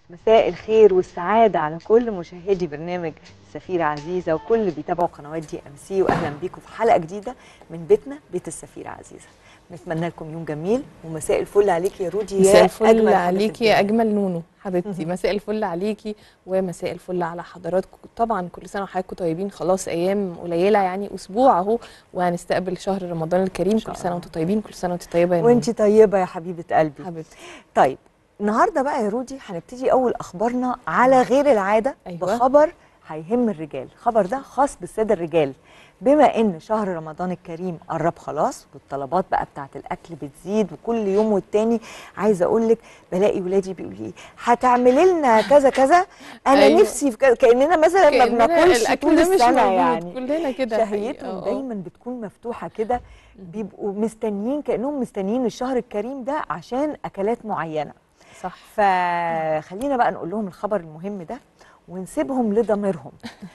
مساء الخير والسعادة على كل مشاهدي برنامج السفيرة عزيزة وكل اللي بيتابعوا قنوات دي ام سي واهلا بيكم في حلقة جديدة من بيتنا بيت السفيرة عزيزة نتمنى لكم يوم جميل ومساء الفل عليك يا رودي مساء يا الفل أجمل عليكي يا حضرتك. اجمل نونو حبيبتي مساء الفل عليكي ومساء الفل على حضراتكم طبعا كل سنه وحضراتكم طيبين خلاص ايام قليله يعني اسبوع اهو وهنستقبل شهر رمضان الكريم شاء كل سنه الله. وانتم طيبين كل سنه وانت طيبه يا نونو. وانتي طيبة يا حبيبة قلبي حبيبتي طيب النهارده بقى يا رودي هنبتدي اول اخبارنا على غير العاده أيوة. بخبر هيهم الرجال الخبر ده خاص بالساده الرجال بما ان شهر رمضان الكريم قرب خلاص والطلبات بقى بتاعه الاكل بتزيد وكل يوم والتاني عايزه اقول لك بلاقي ولادي بيقولوا لي هتعملي لنا كذا كذا انا أيوة. نفسي في كذا كاننا مثلا ما كأننا بناكلش الاكل طول ده مش السنه موجود يعني كلنا كده حقيقي. شهيتهم آه، آه. دايما بتكون مفتوحه كده بيبقوا مستنيين كانهم مستنيين الشهر الكريم ده عشان اكلات معينه صح فخلينا بقى نقول لهم الخبر المهم ده ونسيبهم لضميرهم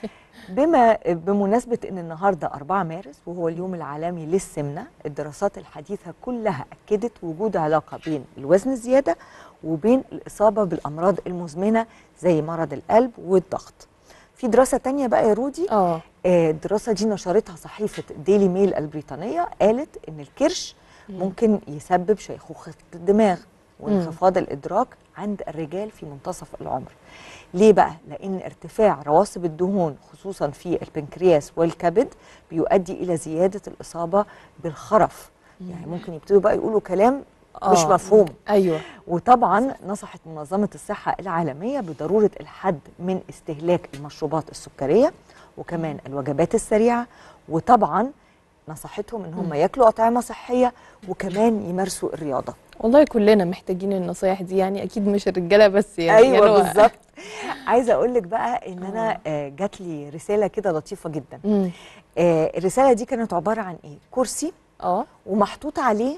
بما بمناسبة ان النهاردة 4 مارس وهو اليوم العالمي للسمنة الدراسات الحديثة كلها أكدت وجود علاقة بين الوزن الزيادة وبين الإصابة بالأمراض المزمنة زي مرض القلب والضغط في دراسة تانية بقى يا رودي اه آه، الدراسة دي نشرتها صحيفة ديلي ميل البريطانية قالت إن الكرش ممكن يسبب شيخوخة الدماغ وانخفاض الإدراك عند الرجال في منتصف العمر ليه بقى؟ لأن ارتفاع رواسب الدهون خصوصا في البنكرياس والكبد بيؤدي إلى زيادة الإصابة بالخرف يعني ممكن يبتدوا بقى يقولوا كلام مش آه. مفهوم ايوه وطبعا نصحت منظمة الصحة العالمية بضرورة الحد من استهلاك المشروبات السكرية وكمان الوجبات السريعة وطبعا نصحتهم ان هم ياكلوا اطعمة صحية وكمان يمارسوا الرياضة والله كلنا محتاجين النصايح دي يعني اكيد مش الرجاله بس يعني ايوه يعني هو- بالظبط عايزة اقول لك بقى ان انا آه، جات لي رسالة كده لطيفة جدا مم. آه، الرسالة دي كانت عبارة عن ايه كرسي اه ومحطوط عليه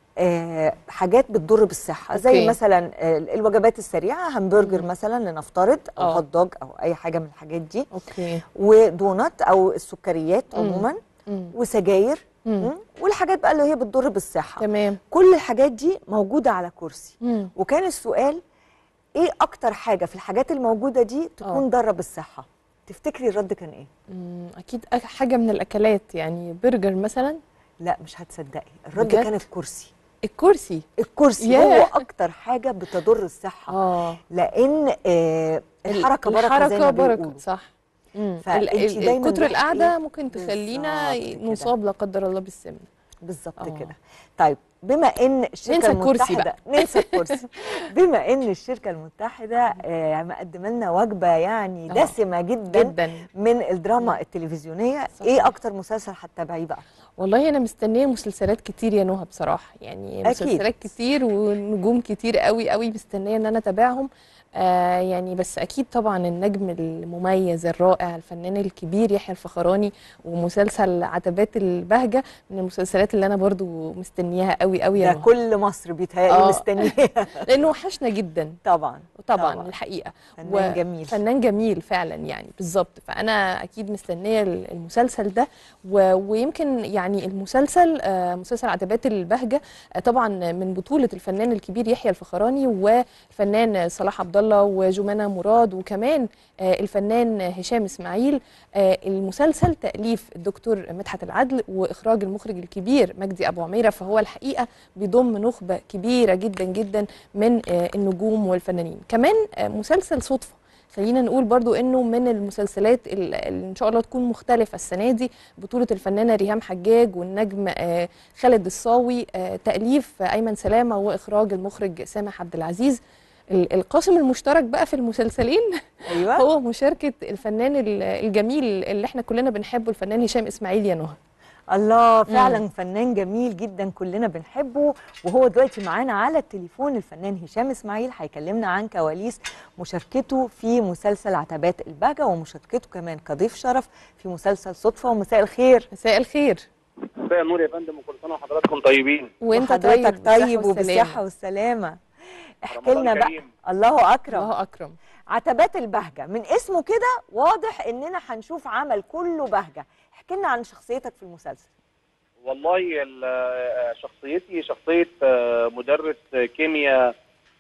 آه، حاجات بتضر بالصحه زي أوكي. مثلا آه، الوجبات السريعه همبرجر مثلا لنفترض او آه. هوت دوج او اي حاجه من الحاجات دي اوكي ودونات او السكريات مم. عموما مم. وسجاير مم. مم، والحاجات بقى اللي هي بتضر بالصحه تمام كل الحاجات دي موجوده على كرسي مم. وكان السؤال ايه اكتر حاجه في الحاجات الموجوده دي تكون آه. ضاره بالصحه تفتكري الرد كان ايه مم، اكيد أك- حاجه من الاكلات يعني برجر مثلا لا مش هتصدقي الرد بجد؟ كان الكرسي الكرسي الكرسي ياه. هو اكتر حاجه بتضر الصحه اه لان آه الحركه بركه زي ما الحركه بيقولوا بركه صح مم. فأنت ال- ال- دايماً كتر ريحة القعده إيه؟ ممكن تخلينا بالظبط كده. نصاب لا قدر الله بالسمنه بالظبط آه. كده طيب بما ان الشركه ننسى الكرسي المتحده ننسى الكرسي بما ان الشركه المتحده آه مقدمه لنا وجبه يعني آه. دسمه جدا, جدا من الدراما التلفزيونيه صح. ايه اكتر مسلسل هتتابعيه بقى والله انا مستنيه مسلسلات كتير يا نهى بصراحه يعني أكيد. مسلسلات كتير ونجوم كتير قوي قوي مستنيه ان انا اتابعهم آه يعني بس اكيد طبعا النجم المميز الرائع الفنان الكبير يحيى الفخراني ومسلسل عتبات البهجه من المسلسلات اللي انا برضو مستنياها قوي قوي يا ده نهى كل مصر بيتهيألي آه. مستنياها لانه وحشنا جدا طبعا طبعا, طبعاً. الحقيقه فنان جميل فنان جميل فعلا يعني بالظبط فانا اكيد مستنيه المسلسل ده و... ويمكن يعني المسلسل آه، مسلسل عتبات البهجه آه، طبعا من بطوله الفنان الكبير يحيى الفخراني والفنان صلاح عبد الله وجمانه مراد وكمان آه، الفنان هشام اسماعيل آه، المسلسل تاليف الدكتور مدحت العدل واخراج المخرج الكبير مجدي ابو عميره فهو الحقيقه بيضم نخبه كبيره جدا جدا من آه، النجوم والفنانين كمان آه، مسلسل صدفه خلينا نقول برضو انه من المسلسلات ال- اللي ان شاء الله تكون مختلفه السنه دي بطوله الفنانه ريهام حجاج والنجم آه، خالد الصاوي آه، تاليف آه، ايمن سلامه واخراج المخرج سامح عبد العزيز ال- القاسم المشترك بقى في المسلسلين ايوه هو مشاركه الفنان ال- الجميل اللي احنا كلنا بنحبه الفنان هشام اسماعيل يا نهى الله فعلا فنان جميل جدا كلنا بنحبه وهو دلوقتي معانا على التليفون الفنان هشام اسماعيل هيكلمنا عن كواليس مشاركته في مسلسل عتبات البهجه ومشاركته كمان كضيف شرف في مسلسل صدفه ومساء الخير مساء الخير مساء النور يا فندم وكل سنه وحضراتكم طيبين وانت وحضرتك طيب بالصحة طيب والسلامة. وبالصحه والسلامه احكي رمضان لنا بقى كريم. الله اكرم الله اكرم عتبات البهجه من اسمه كده واضح اننا هنشوف عمل كله بهجه احكي لنا عن شخصيتك في المسلسل والله ال- شخصيتي شخصيه آه، مدرس كيمياء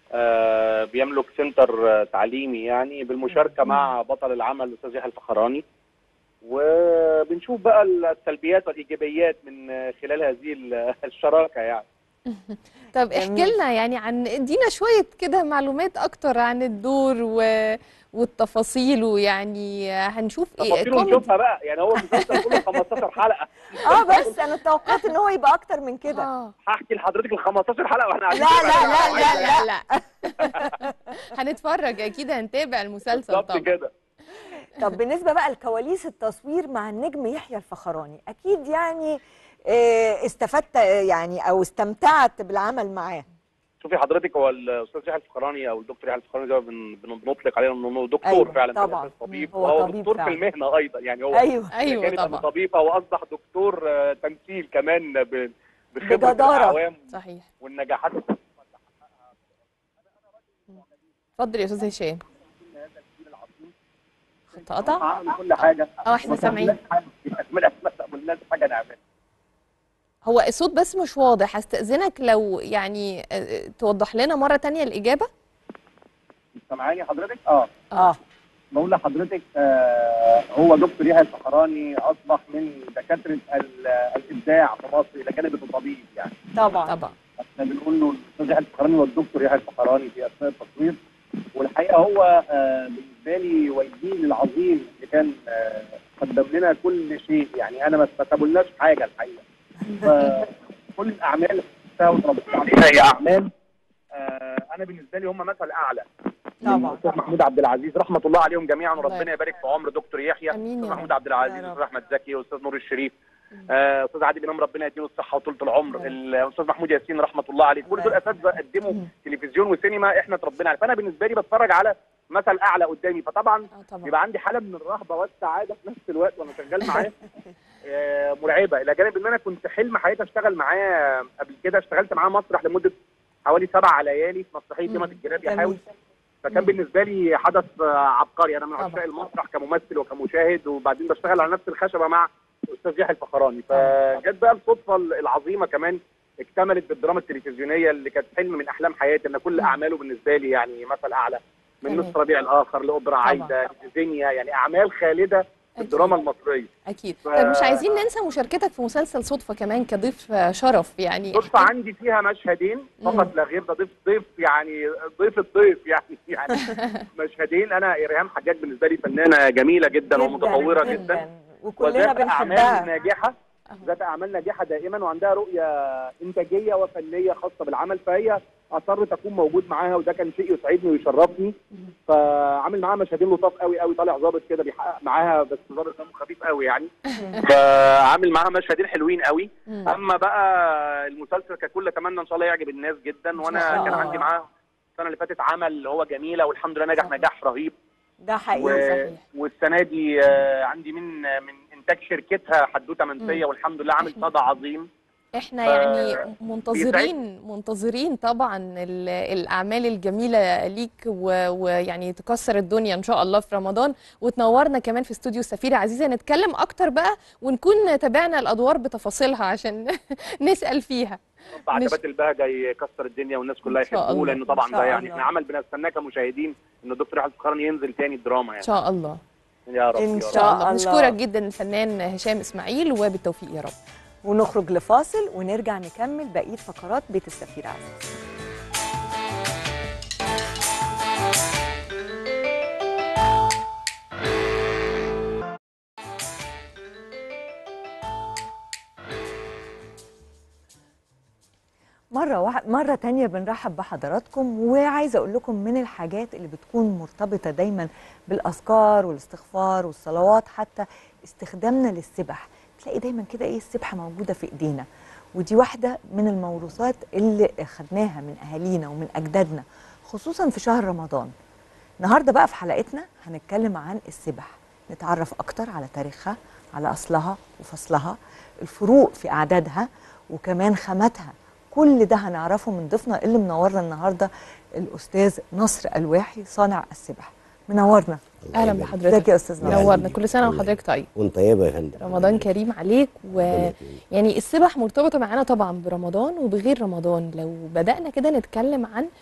آه، بيملك سنتر آه، تعليمي يعني بالمشاركه مع بطل العمل الاستاذ يحيى الفخراني وبنشوف بقى السلبيات والايجابيات من آه، خلال هذه ال- الشراكه يعني طب احكي جميل. لنا يعني عن ادينا شويه كده معلومات اكتر عن الدور و... والتفاصيل ويعني هنشوف ايه تفاصيل كوميدي. ونشوفها بقى يعني هو المسلسل كله 15 حلقه اه بس انا توقعت ان هو يبقى اكتر من كده اه هحكي لحضرتك ال 15 حلقه واحنا قاعدين لا، نتابع. لا، لا، لا. لا هنتفرج اكيد هنتابع المسلسل بالظبط طبعا كده طب بالنسبه بقى لكواليس التصوير مع النجم يحيى الفخراني اكيد يعني آه، استفدت آه، يعني او استمتعت بالعمل معاه شوفي حضرتك هو الاستاذ يحيى الفخراني او الدكتور يحيى الفخراني زي ما بن- بن- بنطلق عليه انه دكتور أيوة، فعلا في طبعاً. الأساس طبيب هو وهو طبيب دكتور فعلاً. في المهنه ايضا يعني هو ايوه ايوه كانت طبعا طبيبه واصبح دكتور آه، تمثيل كمان ب- بخبره بجدارة. الاعوام صحيح والنجاحات اتفضل يا استاذ هشام خط قطع عمل كل حاجه اه احنا سامعين من اسماء الناس حاجه نعمل هو الصوت بس مش واضح هستأذنك لو يعني آه، توضح لنا مرة تانية الإجابة سامعاني حضرتك اه اه بقول لحضرتك آه هو دكتور يحيى الفخراني اصبح من دكاتره ال- الابداع في مصر الى جانب الطبيب يعني طبعا طبعا احنا بنقول له الاستاذ يحيى الفخراني والدكتور يحيى الفخراني في اثناء التصوير والحقيقه هو آه بالنسبه لي والدين العظيم اللي كان آه قدم لنا كل شيء يعني انا ما استقبلناش حاجه الحقيقه فكل الاعمال اللي شفتها وتربيت عليها هي اعمال آه انا بالنسبه لي هم مثل اعلى طبعاً. من الاستاذ محمود عبد العزيز رحمه الله عليهم جميعا الله وربنا يرحمه. يبارك في عمر دكتور يحيى آمين استاذ يا محمود رب. عبد العزيز يا رب. استاذ احمد زكي استاذ نور الشريف آه، استاذ عادل امام ربنا يديله الصحه وطولة العمر يا رب. الاستاذ محمود ياسين رحمه الله عليه كل الله دول يرحمه. اساتذه قدموا مم. تلفزيون وسينما احنا اتربينا عليه فانا بالنسبه لي بتفرج على مثل اعلى قدامي فطبعا اه طبعا بيبقى عندي حاله من الرهبه والسعاده في نفس الوقت وانا شغال معاه آه، مرعبه الى جانب ان انا كنت حلم حياتي اشتغل معاه قبل كده اشتغلت معاه مسرح لمده حوالي سبع ليالي في مسرحيه مم. ديمة الجراب يا جميل. حاول فكان مم. بالنسبه لي حدث آه، عبقري انا من طبعا. عشاق المسرح كممثل وكمشاهد وبعدين بشتغل على نفس الخشبه مع الاستاذ يحيى الفخراني فجت بقى الصدفه العظيمه كمان اكتملت بالدراما التلفزيونيه اللي كانت حلم من احلام حياتي ان كل مم. اعماله بالنسبه لي يعني مثل اعلى من تمام. نص ربيع الاخر لاوبرا طبعا. عايده لزينيا يعني اعمال خالده في أكيد. الدراما المصريه اكيد ف- طب مش عايزين ننسى مشاركتك في مسلسل صدفة كمان كضيف آه، شرف يعني صدفه احكي- عندي فيها مشهدين مم. فقط لا غير ده ضيف ضيف يعني ضيف الضيف يعني يعني مشهدين انا ريهام حجاج بالنسبه لي فنانه جميله جدا, ومتطوره جدا وكلنا وذات اعمال بنحبها ناجحه أهو. ذات اعمال ناجحه دائما وعندها رؤيه انتاجيه وفنيه خاصه بالعمل فهي اصرت اكون موجود معاها وده كان شيء يسعدني ويشرفني مم. فعامل معاها مشهدين لطاف قوي قوي طالع ظابط كده بيحقق معاها بس ظابط دمه خفيف قوي يعني فعامل معاها مشهدين حلوين قوي مم. اما بقى المسلسل ككل اتمنى ان شاء الله يعجب الناس جدا شاء وانا كان الله. عندي معاه السنه اللي فاتت عمل اللي هو جميله والحمد لله نجح نجاح رهيب ده و... حقيقي صحيح. والسنه دي آه، عندي من من انتاج شركتها حدوته منسيه مم. والحمد لله عامل صدى عظيم احنا ف- يعني منتظرين منتظرين طبعا ال- الاعمال الجميله ليك و- ويعني تكسر الدنيا ان شاء الله في رمضان وتنورنا كمان في استوديو السفيره عزيزه نتكلم اكتر بقى ونكون تابعنا الادوار بتفاصيلها عشان نسال فيها بعد مش- بات البهجه يكسر الدنيا والناس كلها إن شاء يحبوه الله. لانه طبعا إن شاء ده يعني الله. احنا عمل بنستناه كمشاهدين ان الدكتور احمد فخراني ينزل تاني الدراما ان يعني شاء الله يا رب إن يا ان رب. شاء الله الله. نشكرك جدا الفنان هشام اسماعيل وبالتوفيق يا رب ونخرج لفاصل ونرجع نكمل بقيه فقرات بيت السفير عزيز مرة واحد مرة تانية بنرحب بحضراتكم وعايزة أقول لكم من الحاجات اللي بتكون مرتبطة دايما بالأذكار والاستغفار والصلوات حتى استخدامنا للسبح تلاقي دايما كده إيه السبحة موجودة في إيدينا ودي واحدة من الموروثات اللي خدناها من أهالينا ومن أجدادنا خصوصا في شهر رمضان النهارده بقى في حلقتنا هنتكلم عن السبح نتعرف اكتر على تاريخها على اصلها وفصلها الفروق في اعدادها وكمان خاماتها كل ده هنعرفه من ضيفنا اللي منورنا النهارده الاستاذ نصر الواحي صانع السبح منورنا اهلا ازيك بحضرتك يا استاذ نصر نورنا كل سنه وحضرتك طيب وانت طيبه يا فندم رمضان كريم عليك و ربنا يكرمك. يعني السبح مرتبطة معانا طبعا برمضان وبغير رمضان لو بدأنا كده نتكلم عن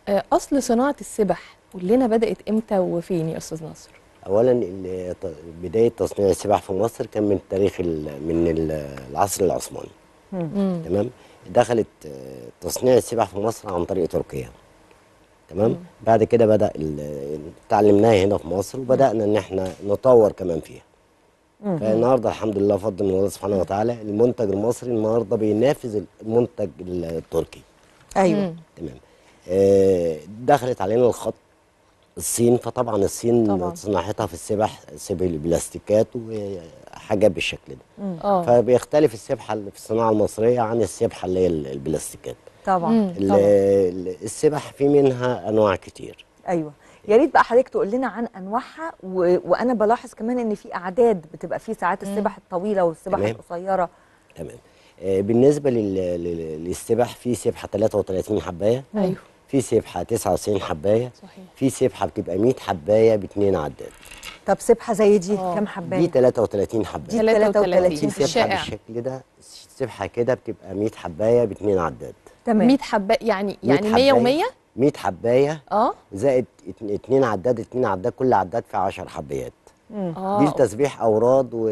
آه، اصل صناعه السبح قول لنا بدات امتى وفين يا استاذ ناصر اولا ال- ط- بدايه تصنيع السباح في مصر كان من تاريخ ال- من ال- العصر العثماني مم. تمام دخلت آه، تصنيع السباح في مصر عن طريق تركيا تمام بعد كده بدا ال- تعلمناها هنا في مصر وبدانا ان احنا نطور كمان فيها فالنهارده الحمد لله فضل من الله سبحانه وتعالى المنتج المصري النهارده بينافس المنتج التركي ايوه مم. تمام آه، دخلت علينا الخط الصين فطبعا الصين طبعاً. صناعتها في السبح سبل بلاستيكات وحاجات بالشكل ده اه فبيختلف السبحه اللي في الصناعه المصريه عن السبحه اللي هي ال- البلاستيكات طبعا مم. ال- طبعاً. ال- السبح في منها انواع كتير ايوه يا ريت بقى حضرتك تقول لنا عن انواعها و... وانا بلاحظ كمان ان في اعداد بتبقى فيه ساعات السبح الطويله والسبح تمام. القصيره تمام آه، بالنسبه لل- لل- للسبح في سبحه 33 حبايه ايوه في سبحه 99 حبايه صحيح في سبحه بتبقى 100 حبايه باثنين عداد طب سبحه زي دي آه. كام دي حبايه 33 حبايه دي 33 في في سبحه الشائع بالشكل ده سبحه كده بتبقى 100 حبايه باثنين عداد تمام 100 حبه يعني 100 يعني 100 حباية. و100 100 حبايه اه زائد اتن- اتنين عداد اتنين عداد كل عداد في 10 حبايات اه دي لتسبيح اوراد و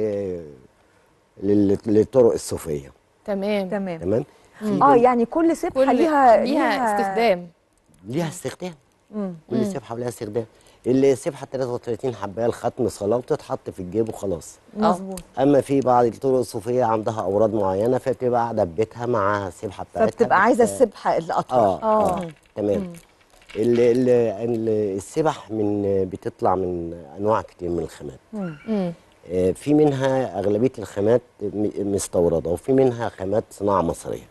لل- للطرق الصوفيه تمام تمام تمام في اه بين- يعني كل سبحه كل ليها ليها استخدام ليها استخدام مم. كل سبحه ولها استخدام السبحه 33 حبايه الختم صلاه وتتحط في الجيب وخلاص مظبوط اما في بعض الطرق الصوفيه عندها اوراد معينه فبتبقى قاعده في بيتها معاها السبحه بتاعتها فبتبقى عايزه بت- السبحه الاطول اه آه. اه تمام ال ال ال السبح من بتطلع من انواع كتير من الخامات مم. آه، في منها اغلبيه الخامات م- مستورده وفي منها خامات صناعه مصريه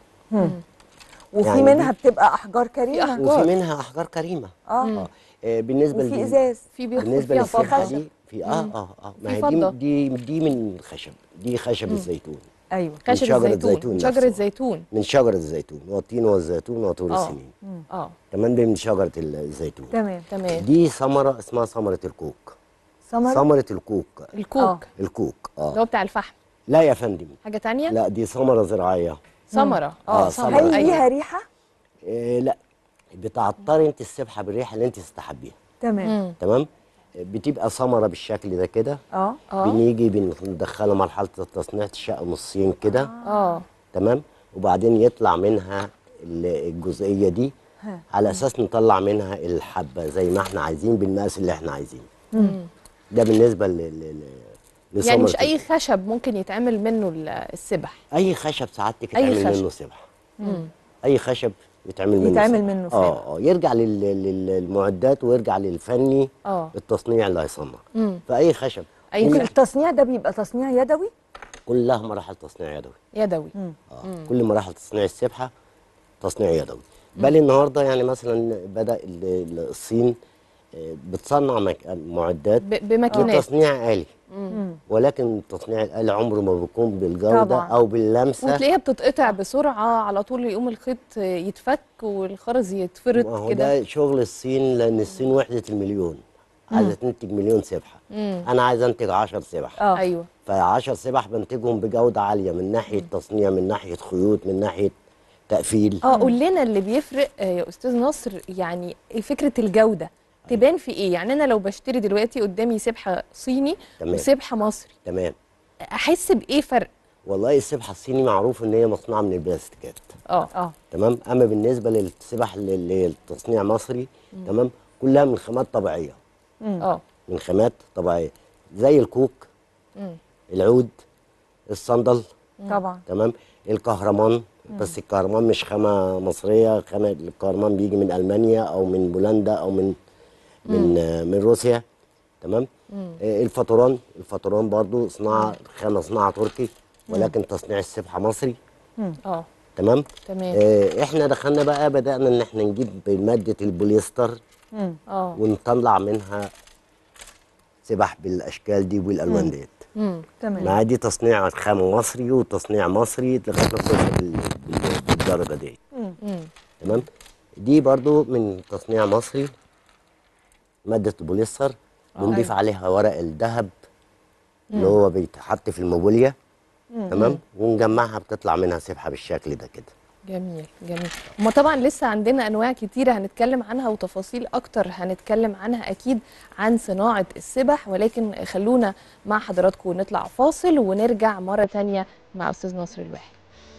وفي يعني منها دي- بتبقى احجار كريمه أحجار. وفي منها احجار كريمه اه اه آه، بالنسبه وفي لل- ازاز في بيدخل بالنسبه فيها للسبحه فضة. دي في اه اه اه في ما هي فضة. دي دي دي من الخشب دي خشب الزيتون ايوه خشب شجرة الزيتون زيتون شجره نفسه. زيتون من شجره الزيتون والتين والزيتون وطول آه. السنين اه تمام دي من شجره الزيتون تمام تمام دي ثمره اسمها ثمره الكوك سمر ثمره الكوك الكوك الكوك اللي اه هو بتاع الفحم لا يا فندم حاجه تانية لا دي ثمره زراعيه ثمره آه، اه ثمرة. ثمره هل ايوه ليها ريحه إيه لا بتعطري انت السبحه بالريحه اللي انت تستحبيها تمام مم. تمام بتبقى ثمره بالشكل ده كده اه اه بنيجي بندخلها مرحله التصنيع تشق نصين كده اه تمام وبعدين يطلع منها ال- الجزئيه دي ها. على اساس نطلع منها الحبه زي ما احنا عايزين بالمقاس اللي احنا عايزينه ده بالنسبه ل ل- ل- يعني مش لثمرة اي ال- خشب ممكن يتعمل منه ال- السبح اي خشب سعادتك أي يتعمل خشب. منه سبحه مم. اي خشب يتعمل منه يتعمل سبحة. منه سبحة. اه اه يرجع لل- لل- للمعدات ويرجع للفني اه التصنيع اللي هيصنع مم. فاي خشب اي ممكن خشب التصنيع ده بيبقى تصنيع يدوي كلها مراحل تصنيع يدوي يدوي اه كل مراحل تصنيع السبحه تصنيع يدوي بل النهارده يعني مثلا بدا ال- ال- الصين آه، بتصنع مك- معدات ب- بماكينات لتصنيع آلي ولكن التصنيع الآلي عمره ما بيكون بالجودة طبعاً. أو باللمسة وتلاقيها بتتقطع بسرعه على طول يقوم الخيط يتفك والخرز ما يتفرط هو كده ده شغل الصين لأن الصين وحدة المليون عايزة تنتج مليون سبحة أنا عايز أنتج 10 سبح اه ايوه ف10 سبح بنتجهم بجودة عالية من ناحية تصنيع من ناحية خيوط من ناحية تقفيل اه قول لنا اللي بيفرق آه، يا استاذ نصر يعني فكره الجوده تبان في ايه يعني انا لو بشتري دلوقتي قدامي سبحه صيني تمام. وسبحه مصري تمام احس بايه فرق والله السبحة الصيني معروف إن هي مصنوعة من البلاستيكات اه اه تمام اما بالنسبه للسبح اللي هي التصنيع مصري تمام كلها من خامات طبيعيه اه من خامات طبيعيه زي الكوك مم. العود الصندل طبعا تمام الكهرمان بس الكهرمان مش خامه مصريه خامه الكهرمان بيجي من المانيا او من بولندا او من من آه، من روسيا تمام آه، الفاتوران الفاتوران برضو صناعه خامه صناعه تركي ولكن تصنيع السبحه مصري اه تمام تمام آه، احنا دخلنا بقى بدأنا ان احنا نجيب مادة البوليستر اه ونطلع منها سبح بالاشكال دي والالوان ديت مم. تمام مع دي تصنيع خام مصري وتصنيع مصري لغايه ما توصل بال- بال- بالدرجه ديت مم. تمام دي برضو من تصنيع مصري مادة البوليستر بنضيف عليها ورق الذهب اللي هو بيتحط في الموبيليا تمام ونجمعها بتطلع منها سبحة بالشكل ده كده جميل جميل هما طبعا لسه عندنا انواع كتيره هنتكلم عنها وتفاصيل اكتر هنتكلم عنها اكيد عن صناعه السبح ولكن خلونا مع حضراتكم نطلع فاصل ونرجع مره تانية مع استاذ نصر الواحد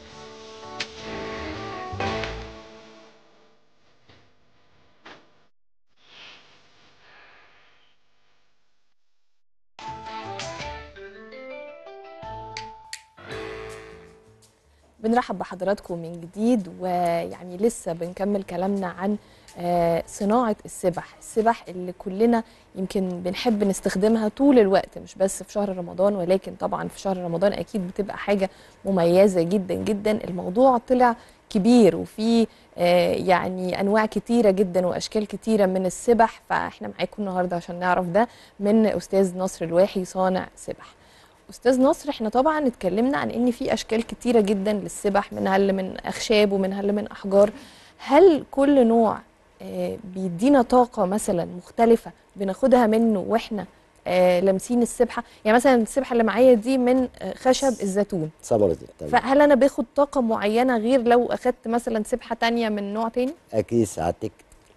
بنرحب بحضراتكم من جديد ويعني لسه بنكمل كلامنا عن آه، صناعة السبح السبح اللي كلنا يمكن بنحب نستخدمها طول الوقت مش بس في شهر رمضان ولكن طبعا في شهر رمضان أكيد بتبقى حاجة مميزة جدا جدا الموضوع طلع كبير وفي آه، يعني أنواع كتيرة جدا وأشكال كتيرة من السبح فإحنا معاكم النهاردة عشان نعرف ده من أستاذ نصر الواحي صانع سبح استاذ نصر احنا طبعا اتكلمنا عن ان في اشكال كتيره جدا للسبح منها اللي من اخشاب ومنها اللي من احجار هل كل نوع آه، بيدينا طاقه مثلا مختلفه بناخدها منه واحنا آه، لامسين السبحه يعني مثلا السبحه اللي معايا دي من آه، خشب الزيتون ثمرة تمام فهل انا باخد طاقه معينه غير لو اخدت مثلا سبحه تانية من نوع تاني اكيد سعادتك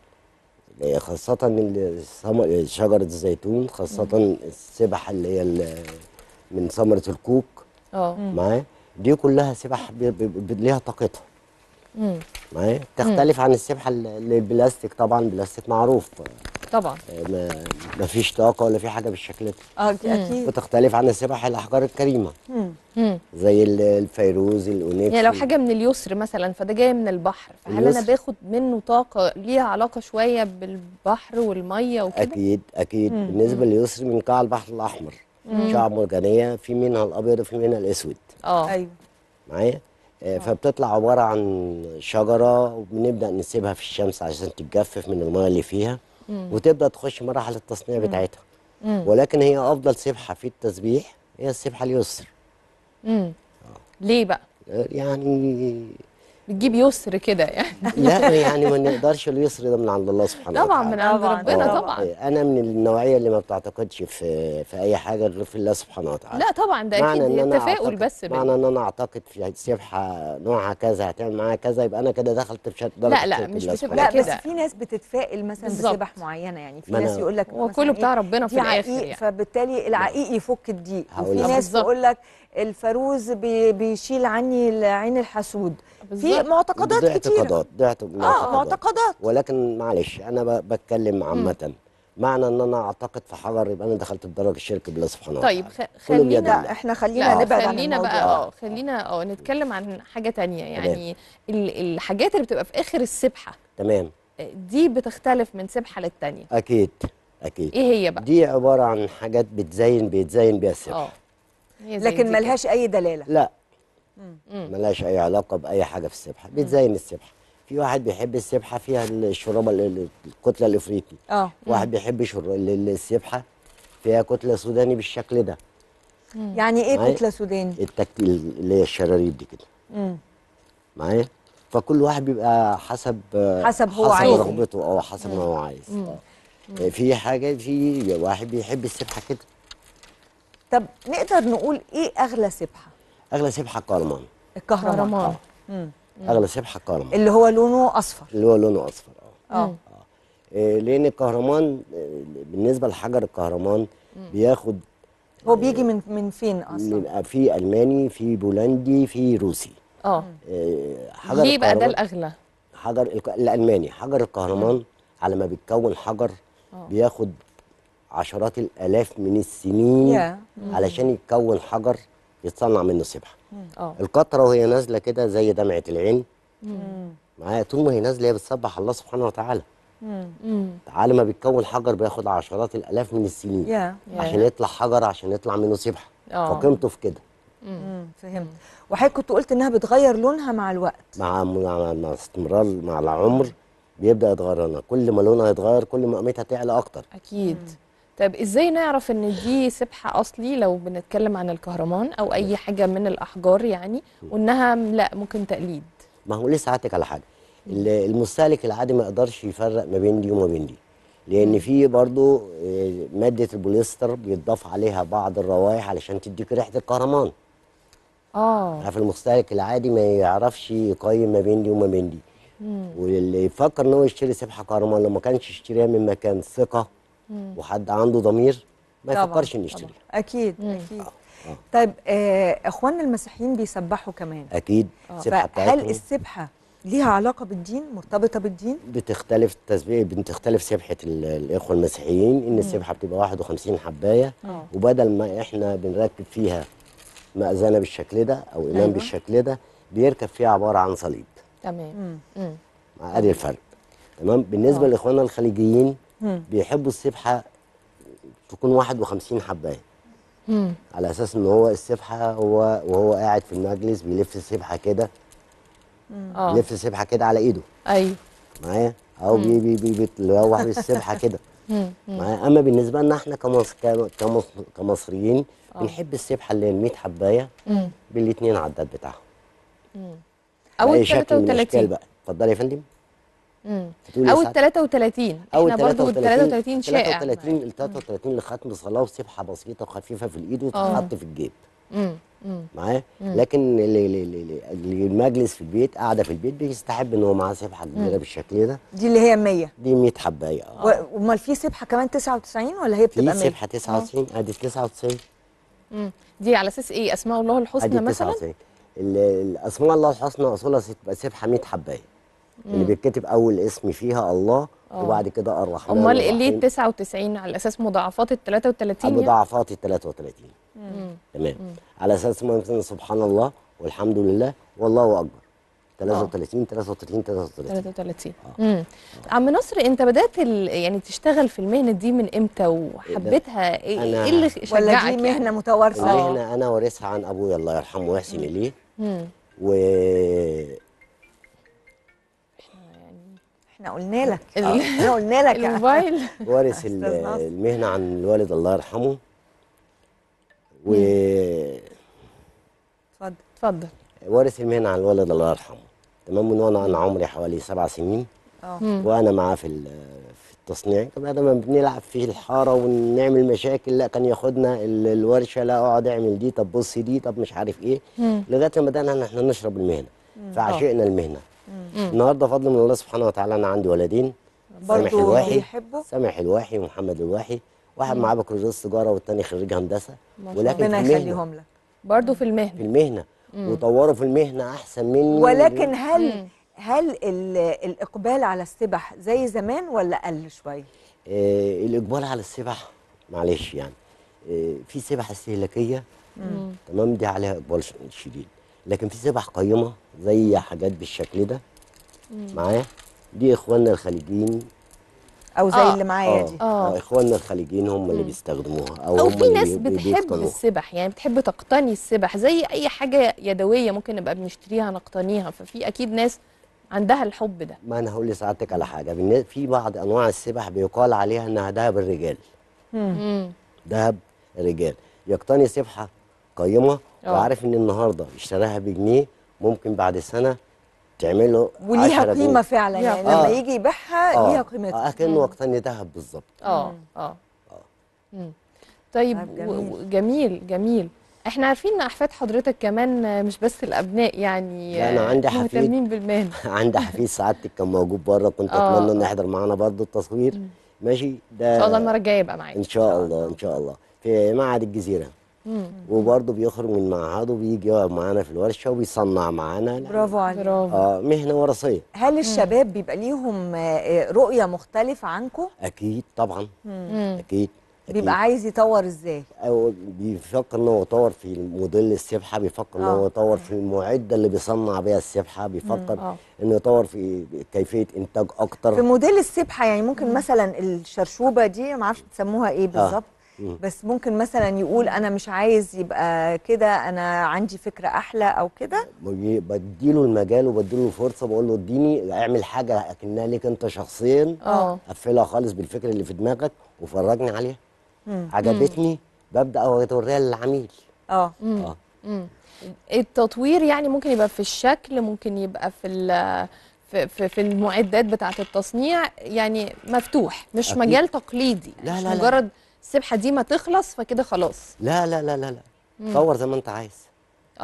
آه، خاصة من ثمر- شجرة الزيتون خاصة السبح اللي هي ال- من ثمرة الكوك اه معايا دي كلها سبح ب- ب- ب- ليها طاقتها مم. معايا تختلف عن السبحة ال- اللي البلاستيك طبعا البلاستيك معروف طبعا آه، ما ما فيش طاقة ولا في حاجة بالشكل ده اه اكيد وتختلف عن السبح الأحجار الكريمة مم. زي ال- الفيروز الأونيكس يعني لو حاجه من اليسر مثلا فده جاي من البحر فهل انا اليسر. باخد منه طاقه ليها علاقه شويه بالبحر والميه وكده اكيد اكيد بالنسبه ليسر من قاع البحر الاحمر شعب مرجانيه في منها الابيض وفي منها الاسود اه ايوه معايا آه، فبتطلع عباره عن شجره وبنبدا نسيبها في الشمس عشان تتجفف من الميه اللي فيها وتبدا تخش مراحل التصنيع بتاعتها ولكن هي افضل سبحه في التسبيح هي السبحه اليسر امم ليه بقى آه، يعني بتجيب يسر كده يعني لا يعني ما نقدرش اليسر ده من عند الله سبحانه طبعا وتعالى من عند طبعاً، ربنا طبعاً. طبعا انا من النوعيه اللي ما بتعتقدش في في اي حاجه غير في الله سبحانه وتعالى لا طبعا ده اكيد إن هي أنا تفاؤل أعتقد- بس معنى بين ان انا اعتقد في سبحه نوعها كذا هتعمل معاها كذا يبقى انا كده دخلت في شرط لا، لا، مش بتبقى لا كده. بس في ناس بتتفائل مثلا بالظبط. بسبح معينه يعني في ما ناس أنا- يقول لك هو مثلاً كله إيه، بتاع ربنا في دي الآخر عقيق يعني. فبالتالي العقيق يفك الضيق هقول وفي لك. ناس بالظبط. تقول لك الفاروز بي بيشيل عني عين الحسود في بالظبط. معتقدات دي كتيره اعتقادات دي اعت- اه معتقدات ولكن معلش انا ب- بتكلم عامه معنى ان انا اعتقد في حجر يبقى انا دخلت في درجه الشرك بالله سبحانه طيب وتعالى خ- كله بيد خلينا الله. لا احنا خلينا لا نبعد عن خلينا الموضوع بقى اه خلينا اه نتكلم عن حاجه تانية يعني ال- الحاجات اللي بتبقى في اخر السبحه تمام آه، دي بتختلف من سبحه للتانية اكيد اكيد ايه هي بقى دي عباره عن حاجات بتزين بيتزين بيها السبحه اه هي زي لكن دي ملهاش اي دلاله لا ملهاش اي علاقه باي حاجه في السبحه بتزين السبحه في واحد بيحب السبحه فيها الشرابه ال- ال- الكتله الافريقي اه واحد بيحب شر... ال- ال- السبحه فيها كتله سوداني بالشكل ده يعني ايه معايا؟ كتله سوداني التكتيل اللي هي الشراريب دي كده مم. معايا فكل واحد بيبقى حسب حسب هو حسب عايز إيه. رغبته او حسب ما هو عايز آه. في حاجه في واحد بيحب السبحه كده طب نقدر نقول ايه اغلى سبحه اغلى سبحه كرمان الكهرمان كهرمان. مم. اغلى سبحه كرمان اللي هو لونه اصفر اللي هو لونه اصفر اه اه آه، لان الكهرمان آه، بالنسبه لحجر الكهرمان بياخد هو بيجي من من فين اصلا من في الماني في بولندي في روسي اه آه، حجر ليه بقى ده الكهرمان- الاغلى حجر الك- الالماني حجر الكهرمان على ما بيتكون حجر بياخد عشرات الالاف من السنين يا. علشان يتكون حجر يتصنع منه سبحه اه القطره وهي نازله كده زي دمعه العين معايا طول ما هي نازله هي بتسبح الله سبحانه وتعالى امم على ما بيتكون حجر بياخد عشرات الالاف من السنين يا يا. عشان يطلع حجر عشان يطلع منه سبحه آه. فقيمته في كده مم. فهمت وحضرتك كنت قلت انها بتغير لونها مع الوقت مع مع مع استمرار مع العمر بيبدا يتغير لونها كل ما لونها يتغير كل ما قيمتها تعلى اكتر اكيد طب ازاي نعرف ان دي سبحه اصلي لو بنتكلم عن الكهرمان او اي حاجه من الاحجار يعني وانها لا ممكن تقليد ما هو ليه ساعتك على حاجه ال- المستهلك العادي ما يقدرش يفرق ما بين دي وما بين دي لان في برضو آه، ماده البوليستر بيتضاف عليها بعض الروائح علشان تديك ريحه الكهرمان اه عارف المستهلك العادي ما يعرفش يقيم ما بين دي وما بين دي واللي يفكر ان هو يشتري سبحه كهرباء لو ما كانش يشتريها من مكان ثقه وحد عنده ضمير ما طبعاً، يفكرش انه يشتريها اكيد اكيد طيب آه اخواننا المسيحيين بيسبحوا كمان اكيد السبحه فهل بتاعتهم السبحه ليها علاقه بالدين مرتبطه بالدين بتختلف التسبيح بتختلف سبحه ال- الاخوه المسيحيين ان السبحه بتبقى 51 حبايه وبدل ما احنا بنركب فيها مأذنه بالشكل ده او امام أيوة. بالشكل ده بيركب فيها عباره عن صليب تمام مم. مع ادي الفرق تمام بالنسبه آه. لاخواننا الخليجيين مم. بيحبوا السبحه تكون 51 حبايه مم. على اساس ان هو السبحه هو وهو قاعد في المجلس بيلف السبحه كده اه بيلف السبحه كده على ايده ايوه معايا او بي بي بي بيتلوح بالسبحه كده مم. معايا اما بالنسبه لنا احنا كمص... كم- كمص... كمصريين بنحب السبحه اللي هي ال 100 حبايه مم. بالاثنين عداد بتاعهم او بأي ال شكل من الاشكال 33 بقى اتفضلي يا فندم مم. بتقولي او ال ساعات- 33 او احنا برضو ال 33 شائع 33 ال 33 لختم صلاه وسبحه بسيطه وخفيفه في الايد آه. وتتحط في الجيب مم. مم. معايا لكن اللي, اللي, اللي, اللي المجلس في البيت قاعده في البيت بيستحب ان هو معاه سبحه كبيره بالشكل ده دي اللي هي 100 دي 100 حبايه اه و- امال في سبحه كمان 99 ولا هي في بتبقى 100 سبحه 99 ادي 99 مم. دي على اساس ايه اسماء الله الحسنى ادي مثلا 99 ال- الاسماء الله الحسنى اصولها تبقى سبحه 100 حبايه اللي بيتكتب اول اسم فيها الله وبعد كده الرحمن امال ليه الرحيم. 99 على اساس مضاعفات ال 33 يعني؟ مضاعفات ال 33 تمام على اساس مثلا سبحان الله والحمد لله والله اكبر 33 33 33 33 امم عم نصر انت بدات ال... يعني تشتغل في المهنه دي من امتى وحبيتها ايه, أنا- إيه اللي شجعك ولا دي يعني؟ مهنه متوارثه المهنه انا وارثها عن ابويا الله يرحمه ويحسن اليه مم. و احنا قلنا لك ال- احنا قلنا لك الموبايل وارث ال- أستاذ ناصر. المهنه عن الوالد الله يرحمه و اتفضل اتفضل وارث المهنه عن الوالد الله يرحمه تمام من وانا انا عمري حوالي سبع سنين اه وانا معاه في ال- في التصنيع كان بدل ما بنلعب في الحاره ونعمل مشاكل لا كان ياخدنا ال- الورشه لا اقعد اعمل دي طب بص دي طب مش عارف ايه لغايه ما بدانا ان احنا نشرب المهنه فعشقنا المهنه النهارده فضل من الله سبحانه وتعالى انا عندي ولدين سامح برضو الواحي بيحبوا سامح الواحي ومحمد الواحي واحد معاه بكالوريوس تجاره والتاني خريج هندسه ولكن في ربنا المهنه يخليهم لك برضو في في المهنه المهنه وطوروا في المهنه احسن مني ولكن هل هل ال- الاقبال على السبح زي زمان ولا قل شويه آه الاقبال على السبح معلش يعني آه في سبح استهلاكيه تمام دي عليها اقبال ش- شديد لكن في سبح قيمه زي حاجات بالشكل ده معايا دي اخواننا الخليجيين او زي آه. اللي معايا اه, دي آه. اخواننا الخليجيين هم اللي بيستخدموها او, او هم في اللي ناس بي- بتحب بيتقنوها. السبح يعني بتحب تقتني السبح زي اي حاجه يدويه ممكن نبقى بنشتريها نقتنيها ففي اكيد ناس عندها الحب ده ما انا هقول لسعادتك على حاجه بالن- في بعض انواع السبح بيقال عليها انها ذهب الرجال امم ذهب الرجال يقتني سبحه قيمه آه. وعارف ان النهارده اشتراها بجنيه ممكن بعد سنه تعمله وليها 10 قيمه جنيه. فعلا ليها يعني قيمة. لما آه. يجي يبيعها آه. ليها آه قيمتها كانه يقتني ذهب بالظبط اه اه مم. طيب طيب و- جميل. و- جميل جميل احنا عارفين ان احفاد حضرتك كمان آه، مش بس الابناء يعني لا، أنا آه، عندي حفيد. مهتمين بالمهنه عندي حفيد سعادتك كان موجود بره كنت آه. اتمنى انه يحضر معانا برضه التصوير ماشي ده ان شاء الله المره الجايه يبقى معاك ان شاء الله ان شاء الله في معهد الجزيره مم. وبرضه بيخرج من معهده وبيجي يقعد معانا في الورشه وبيصنع معانا برافو عليك برافو اه مهنه وراثيه هل الشباب بيبقى ليهم آه، رؤيه مختلفه عنكم اكيد طبعا مم. اكيد أكيد. بيبقى عايز يطور ازاي أو بيفكر ان هو يطور في موديل السبحه بيفكر ان آه. هو يطور في المعده اللي بيصنع بيها السبحه بيفكر آه. انه يطور في كيفيه انتاج في اكتر موديل السبحه يعني ممكن مثلا الشرشوبه دي ما اعرفش تسموها ايه بالظبط مم. بس ممكن مثلا يقول انا مش عايز يبقى كده انا عندي فكره احلى او كده بجي- بديله المجال وبديله الفرصه بقول له اديني اعمل حاجه اكنها ليك انت شخصيا اه قفلها خالص بالفكره اللي في دماغك وفرجني عليها مم. عجبتني ببدا اوريها للعميل اه اه مم. التطوير يعني ممكن يبقى في الشكل ممكن يبقى في ال- في في, في المعدات بتاعه التصنيع يعني مفتوح مش أكيد. مجال تقليدي لا، مش لا، لا. مجرد السبحه دي ما تخلص فكده خلاص لا لا لا لا لا طور زي ما انت عايز اه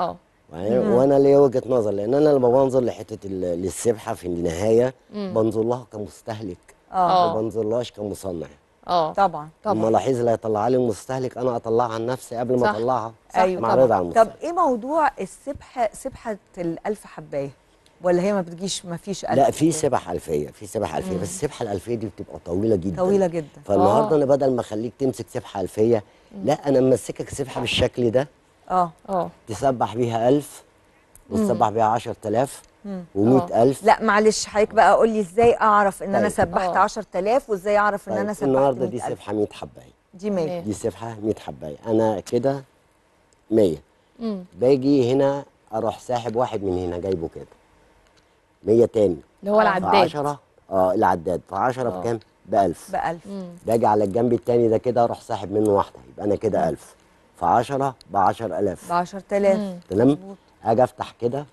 معايا؟ وانا ليا وجهه نظر لان انا لما بنظر لحته ال- للسبحه في النهايه بنظر لها كمستهلك اه ما بنظرلهاش كمصنع اه طبعا طبعا الملاحظ اللي هيطلعها لي المستهلك انا اطلعها عن نفسي قبل ما صح. اطلعها صح أيوة معرضه على طب المستهلك ايه موضوع السبحه سبحه الالف حبايه ولا هي ما بتجيش ما فيش ألف لا في حباية؟ سبح الفيه في سبح الفيه بس السبحه الالفيه دي بتبقى طويله جدا طويله جدا فالنهارده آه. انا بدل ما اخليك تمسك سبحه الفيه لا انا ممسكك سبحه بالشكل ده اه اه تسبح بيها 1000 وتسبح بيها 10000 و100000 لا معلش حضرتك بقى قول لي ازاي اعرف ان انا طيب. سبحت آه. 10000 وازاي اعرف ان طيب انا سبحت النهارده دي 100000 سبحه 100 حبايه دي 100 تمام. دي سبحه 100 حبايه انا كده 100 امم باجي هنا اروح ساحب واحد من هنا جايبه كده 100 تاني اللي هو العداد 10 اه العداد ف 10 آه. بكام؟ ب 1000 ب 1000 باجي على الجنب التاني ده كده اروح ساحب منه واحده يبقى انا كده 1000 ف 10 ب 10000 ب 10000 تمام مظبوط. اجي افتح كده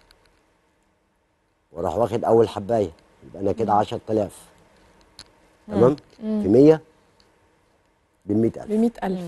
واروح واخد اول حبايه يبقى انا كده 10000 تمام في 100 بال 100000 ب 100000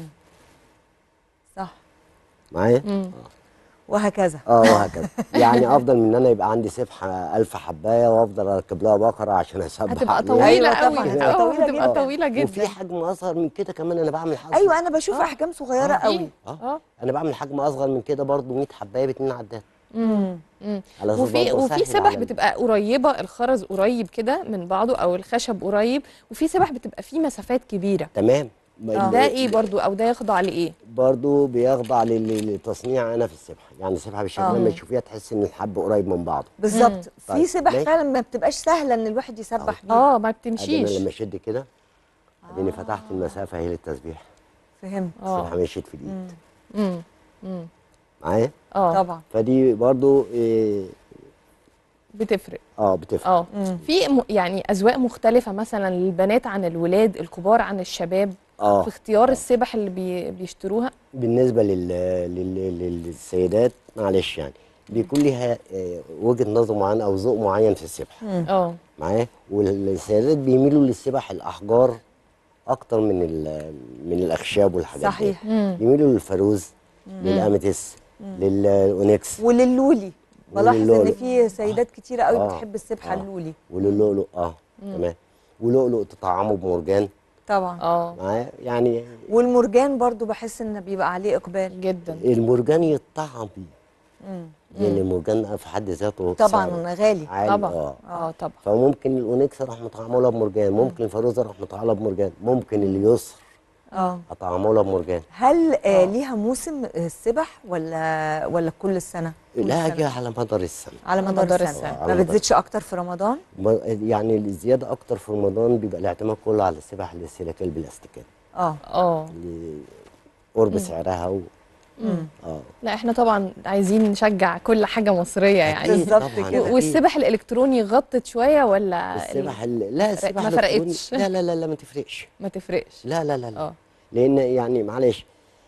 صح معايا امم وهكذا اه وهكذا يعني افضل من ان انا يبقى عندي سبحه 1000 حبايه وافضل اركب لها بقره عشان اسبح هتبقى عليها. طويله أيوة قوي طبعاً، اه طويلة هتبقى جداً. طويله جدا وفي حجم اصغر من كده كمان انا بعمل حجم ايوه انا بشوف آه. احجام صغيره آه. قوي اه اه انا بعمل حجم اصغر من كده برضو 100 حبايه باتنين عداد امم امم على أساس وفي برضو وفي أسهل سبح على ال- بتبقى قريبه الخرز قريب كده من بعضه او الخشب قريب وفي سبح بتبقى فيه مسافات كبيره تمام آه. ده ايه برضو او ده يخضع لايه برضو بيخضع لل- لتصنيع انا في السبحه يعني السبحه بالشكل آه. لما تشوفيها تحس ان الحب قريب من بعضه بالظبط في طيب، سبح ماشي. فعلا ما بتبقاش سهله ان الواحد يسبح بيها اه ما ادي انا بتمشيش لما اشد كده اديني فتحت المسافه هي للتسبيح فهمت السبحه اه مشيت في الايد امم امم معايا اه طبعا فدي برضو إيه بتفرق اه بتفرق اه مم. في م- يعني اذواق مختلفه مثلا للبنات عن الولاد الكبار عن الشباب اه في اختيار السبح اللي بي بيشتروها بالنسبه لل... لل... للسيدات معلش يعني بيكون ليها آه، وجهه نظر معينه او ذوق معين في السبحه اه معايا والسيدات بيميلوا للسبح الاحجار اكتر من ال... من الاخشاب والحاجات دي. صحيح امم يميلوا للفيروز للاميتيس للاونكس وللولي بلاحظ ان وللؤلؤ. في سيدات كتيره قوي آه. بتحب السبحه آه. اللولي وللؤلؤ اه تمام ولؤلؤ تطعمه بمرجان طبعا اه معايا يعني والمرجان برضو بحس ان بيبقى عليه اقبال جدا المرجان يتطعم بيه مم. لان المرجان في حد ذاته طبعا سعره غالي عالي طبعا اه اه طبعا فممكن الاونكس اروح مطعمه لها بمرجان ممكن الفيروزه اروح مطعمه بمرجان ممكن اليسر اه اطعمه لها بمرجان هل آه ليها موسم آه، السبح ولا ولا كل السنه طول لا السنة؟ هي على مدار السنه على مدار, مدار السنه, السنة. ما على مدار- بتزيدش اكتر في رمضان ما- يعني الزياده اكتر في رمضان بيبقى الاعتماد كله على السبح السلكيه البلاستيكيه اه اه اللي قرب سعرها و... مم. اه لا احنا طبعا عايزين نشجع كل حاجه مصريه يعني بالظبط طبعاً، كده. أكيد. والسبح الالكتروني غطت شويه ولا السبح ال- لا السبح ما الإلكتروني- فرقتش. لا لا لا لا ما تفرقش ما تفرقش لا لا لا, لا. اه لان يعني معلش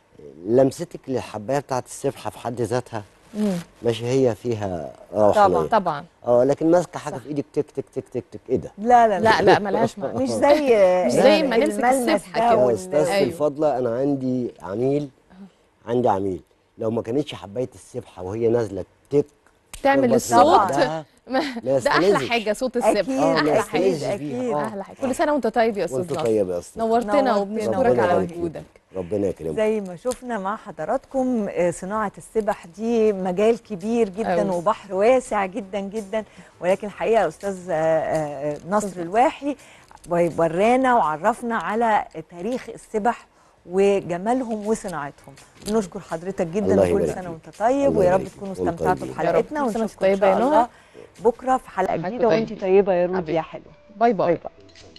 لمستك للحبايه بتاعت السبحه في حد ذاتها مم. ماشي هي فيها روحانيه طبعاً. طبعا اه لكن ماسكه حاجه في ايدك تك تك تك تك تك ايه ده؟ لا لا لا لا ملهاش معنى مش زي مش زي ما نمسك الملمس السبحة ده كده. يا وال- استاذ في أيوه. الفضله انا عندي عميل عندي عميل لو ما كانتش حبايه السبحه وهي نازله تك تعمل تخبط الصوت لوحدها، ما- لا ده احلى يستلذش. حاجه صوت السبح اكيد آه، احلى لا حاجه اكيد يستلذ اكيد فيها. آه. احلى حاجه كل سنه وانت طيب يا استاذ وانت ناصر طيب يا استاذ نورتنا نورتنا. وبنشكرك ربنا على يبارك فيك. مجهودك ربنا يكرمك زي ما شفنا مع حضراتكم آه، صناعة السبح دي مجال كبير جدا أوي. وبحر واسع جدا جدا ولكن الحقيقة أستاذ آه، آه، نصر الواحي ورانا وعرفنا على تاريخ السبح وجمالهم وصناعتهم بنشكر حضرتك جدا الله وكل يبارك سنة فيك. وانت طيب الله ويا رب يبارك تكونوا فيك. وانت استمتعتوا طيب. بحلقتنا يا رب. كل سنة ونشوفكم إن وانت طيبة يا شاء نهى. الله بكرة في حلقة حياتك جديدة وانت طيبة. طيبة يا رود حبيبي. يا حلو باي باي باي باي